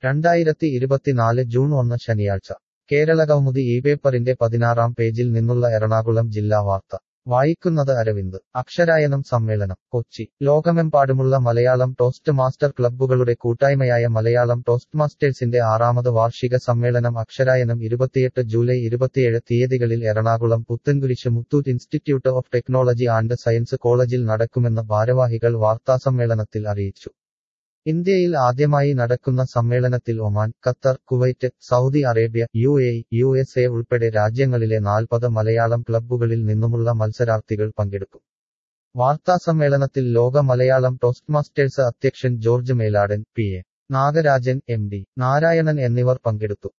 രണ്ടായിരത്തി ഇരുപത്തിനാല് ജൂൺ ഒന്ന് ശനിയാഴ്ച കേരളകൗമുദി ഈ പേപ്പറിന്റെ പതിനാറാം പേജിൽ നിന്നുള്ള എറണാകുളം ജില്ലാ വാർത്ത വായിക്കുന്നത് അരവിന്ദ് അക്ഷരായനം സമ്മേളനം കൊച്ചി ലോകമെമ്പാടുമുള്ള മലയാളം ടോസ്റ്റ് മാസ്റ്റർ ക്ലബ്ബുകളുടെ കൂട്ടായ്മയായ മലയാളം ടോസ്റ്റ് മാസ്റ്റേഴ്സിന്റെ ആറാമത് വാർഷിക സമ്മേളനം അക്ഷരായനം ഇരുപത്തിയെട്ട് ജൂലൈ ഇരുപത്തിയേഴ് തീയതികളിൽ Ernakulam Puthenkurish Muthoot institute of technology and science കോളേജിൽ നടക്കുമെന്ന് ഭാരവാഹികൾ വാർത്താസമ്മേളനത്തിൽ അറിയിച്ചു ഇന്ത്യയിൽ ആദ്യമായി നടക്കുന്ന സമ്മേളനത്തിൽ Oman Qatar Kuwait Saudi Arabia U A U S A ഉൾപ്പെടെ രാജ്യങ്ങളിലെ നാൽപ്പത് മലയാളം ക്ലബ്ബുകളിൽ നിന്നുമുള്ള മത്സരാർത്ഥികൾ പങ്കെടുക്കും വാർത്താസമ്മേളനത്തിൽ ലോക മലയാളം ടോസ്റ്റ് മാസ്റ്റേഴ്സ് അധ്യക്ഷൻ George Meladan P A Nagarajan M D Narayanan എന്നിവർ പങ്കെടുത്തു